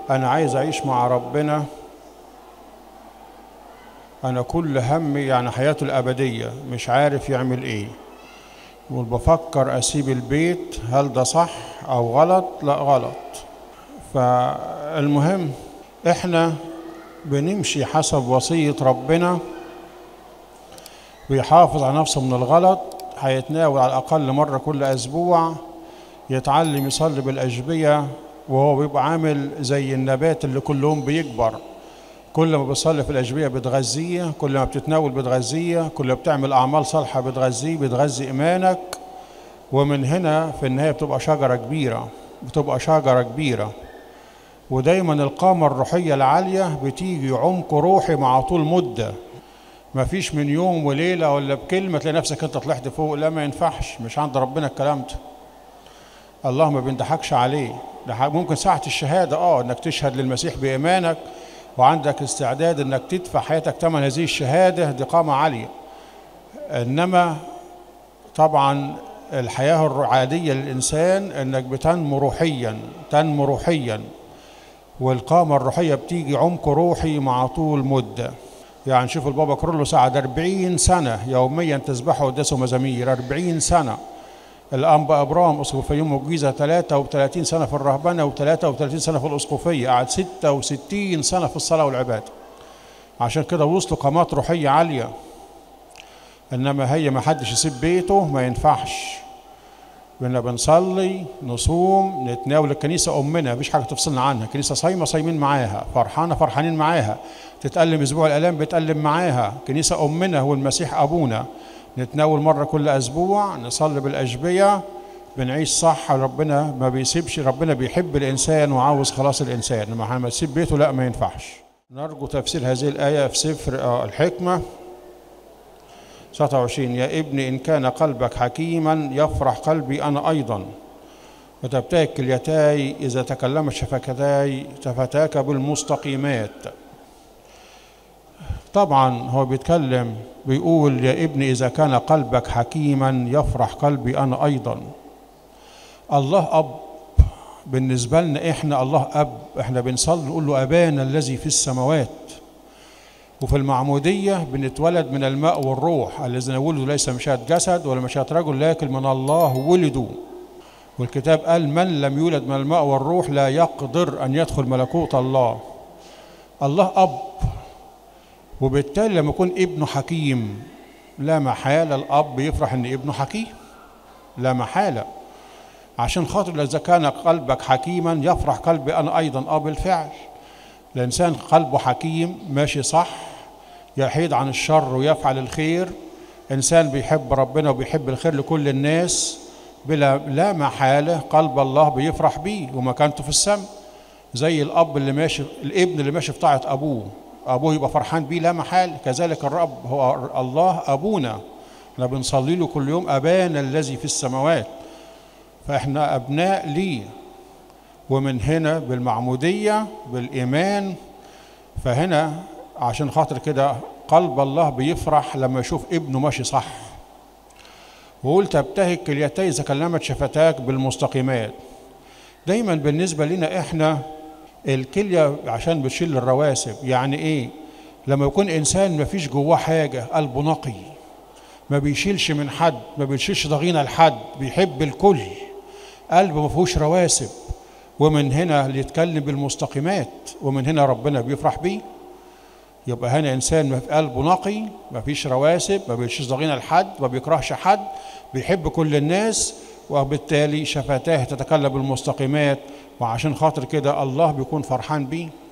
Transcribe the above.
انا عايز اعيش مع ربنا انا كل همي يعني حياته الابديه مش عارف يعمل ايه يقول بفكر اسيب البيت هل ده صح او غلط لا غلط فالمهم احنا بنمشي حسب وصيه ربنا بيحافظ على نفسه من الغلط هيتناول على الاقل مره كل اسبوع يتعلم يصلي بالاجبيه وهو بيبقى عامل زي النبات اللي كل يوم بيكبر كل ما بتصلي في الأجبية بتغذيه كل ما بتتناول بتغذيه كل ما بتعمل أعمال صالحة بتغذيه بتغذي إيمانك ومن هنا في النهاية بتبقى شجرة كبيرة بتبقى شجرة كبيرة ودايما القامة الروحية العالية بتيجي عمق روحي مع طول مدة ما فيش من يوم وليلة ولا بكلمة تلاقي نفسك انت طلعت فوق لا ما ينفعش مش عند ربنا الكلام ده الله ما بيندحكش عليه ده ممكن ساعة الشهادة اه انك تشهد للمسيح بإيمانك وعندك استعداد انك تدفع حياتك ثمن هذه الشهاده دي قامه عاليه انما طبعا الحياه العاديه للانسان انك بتنمو روحيا تنمو روحيا والقامه الروحيه بتيجي عمق روحي مع طول مده يعني شوف البابا كرولوس قعد 40 سنه يوميا تسبحه قداسه مزامير 40 سنه الأنبا أبرام أسقف يوم الجيزة 33 سنة في الرهبنة و33 سنة في الأسقفية قعد 66 سنة في الصلاة والعبادة عشان كده وصلوا قامات روحية عالية إنما هي ما حدش يسيب بيته ما ينفعش كنا بنصلي نصوم نتناول الكنيسة أمنا مفيش حاجة تفصلنا عنها كنيسة صايمة صايمين معاها فرحانة فرحانين معاها تتألم أسبوع الآلام بتألم معاها كنيسة أمنا هو المسيح أبونا نتناول مرة كل أسبوع نصلي بالأجبية بنعيش صح ربنا ما بيسيبش ربنا بيحب الإنسان وعاوز خلاص الإنسان لما ما تسيب بيته لا ما ينفعش نرجو تفسير هذه الآية في سفر الحكمة 29 يا ابني إن كان قلبك حكيما يفرح قلبي أنا أيضا وتبتهج كليتاي إذا تكلمت شفتاي شفتاك بالمستقيمات طبعا هو بيتكلم بيقول يا ابني إذا كان قلبك حكيما يفرح قلبي أنا أيضا الله أب بالنسبة لنا إحنا الله أب إحنا بنصلي نقول له أبانا الذي في السماوات وفي المعمودية بنتولد من الماء والروح الذين ولدوا ليس مشاة جسد ولا مشاة رجل لكن من الله ولدوا والكتاب قال من لم يولد من الماء والروح لا يقدر أن يدخل ملكوت الله الله أب وبالتالي لما يكون ابنه حكيم لا محالة الأب يفرح إن ابنه حكيم لا محالة عشان خاطر إذا كان قلبك حكيما يفرح قلبي أنا أيضا أه بالفعل الإنسان قلبه حكيم ماشي صح يحيد عن الشر ويفعل الخير إنسان بيحب ربنا وبيحب الخير لكل الناس بلا لا محالة قلب الله بيفرح بيه ومكانته في السماء زي الأب اللي ماشي الابن اللي ماشي في طاعة أبوه أبوه يبقى فرحان بيه لا محال كذلك الرب هو الله أبونا احنا بنصلي له كل يوم أبانا الذي في السماوات فإحنا أبناء ليه ومن هنا بالمعمودية بالإيمان فهنا عشان خاطر كده قلب الله بيفرح لما يشوف ابنه ماشي صح وقول تبتهج كليتي إذا كلمت شفتاك بالمستقيمات دايما بالنسبة لنا إحنا الكلية عشان بتشيل الرواسب يعني إيه لما يكون إنسان ما فيش جواه حاجة قلبه نقي ما بيشيلش من حد ما بيشيلش ضغينة لحد بيحب الكل قلبه ما فيهوش رواسب ومن هنا اللي يتكلم بالمستقيمات ومن هنا ربنا بيفرح بيه يبقى هنا انسان ما في قلبه نقي ما فيش رواسب ما بيشيش ضغينه لحد ما بيكرهش حد بيحب كل الناس وبالتالي شفتاه تتكلم بالمستقيمات وعشان خاطر كده الله بيكون فرحان بيه